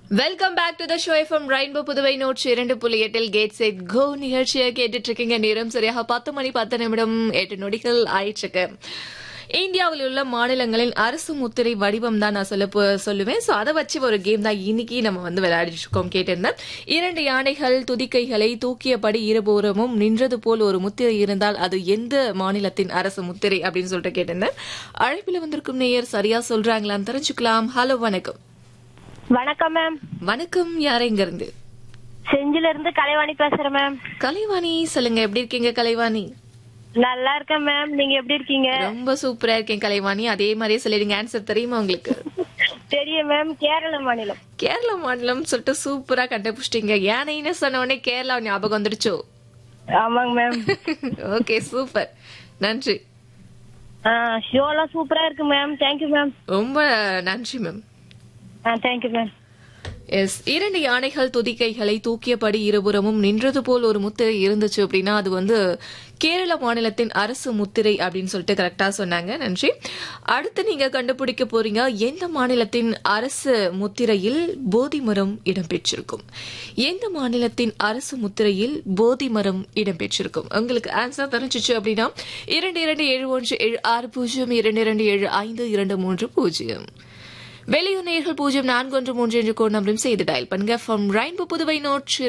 welcome back to the show from rainbow Puduvai notes இரண்டு புள்ளி எட்டில் கேட் செட் கோ நிகழ்ச்சியை கேட்டுட்டு இருக்கீங்க நேரம் சரியாக பத்து மணி பத்து நிமிடம் எட்டு நொடிகள் ஆயிடுச்சுக்கு இந்தியாவில் உள்ள மாநிலங்களின் அரசு முத்திரை வடிவம் தான் நான் சொல்ல போ- சொல்லுவேன் சோ அதை வச்சு ஒரு கேம் தான் இன்னைக்கு நம்ம வந்து விளையாடிட்டு இருக்கோம் கேட்டிருந்தேன் இரண்டு யானைகள் துதிக்கைகளை தூக்கியபடி இருபுறமும் நின்றது போல் ஒரு முத்திரை இருந்தால் அது எந்த மாநிலத்தின் அரசு முத்திரை அப்படின்னு சொல்லிட்டு கேட்டிருந்தேன் அழைப்பில் வந்திருக்கும் நேயர் சரியா சொல்றாங்களான்னு தெரிஞ்சுக்கலாம் ஹலோ வணக்கம் வணக்கம் மேம் வணக்கம் யார் எங்க இருந்து செஞ்சில இருந்து கலைவாணி பேசுறேன் மேம் கலைவாணி சொல்லுங்க எப்படி இருக்கீங்க கலைவாணி நல்லா இருக்கேன் மேம் நீங்க எப்படி இருக்கீங்க ரொம்ப சூப்பரா இருக்கேன் கலைவாணி அதே மாதிரியே சொல்லிடுங்க ஆன்சர் தெரியுமா உங்களுக்கு தெரியும் மேம் கேரள மாநிலம் கேரளா மாநிலம் சொல்லிட்டு சூப்பரா கண்டுபிடிச்சிட்டீங்க யானைன்னு சொன்ன உடனே கேரளா ஞாபகம் வந்துடுச்சோ ஆமாங்க மேம் ஓகே சூப்பர் நன்றி ஷோலாம் சூப்பரா இருக்கு மேம் தேங்க்யூ மேம் ரொம்ப நன்றி மேம் தேங்க்யூ மேம் எஸ் இரண்டு யானைகள் துதிக்கைகளை தூக்கியபடி இருபுறமும் நின்றது போல் ஒரு முத்திரை இருந்துச்சு அப்படின்னா அது வந்து கேரள மாநிலத்தின் அரசு முத்திரை அப்படின்னு சொல்லிட்டு கரெக்டா சொன்னாங்க நன்றி அடுத்து நீங்க கண்டுபிடிக்க போறீங்க எந்த மாநிலத்தின் அரசு முத்திரையில் போதி மரம் இடம்பெற்றிருக்கும் எந்த மாநிலத்தின் அரசு முத்திரையில் போதி மரம் இடம்பெற்றிருக்கும் உங்களுக்கு ஆன்சர் தெரிஞ்சிச்சு அப்படின்னா இரண்டு இரண்டு ஏழு ஒன்று ஏழு ஆறு பூஜ்ஜியம் இரண்டு இரண்டு ஏழு ஐந்து இரண்டு மூன்று பூஜ்ஜியம் வெளியூர் நேர்கள் பூஜ்ஜியம் நான்கு ஒன்று மூன்று என்று கோட் நம்பரும் செய்து டயல் பண்ணுங்க ஃப்ரம் ரெயின்போ புதுவை நோட்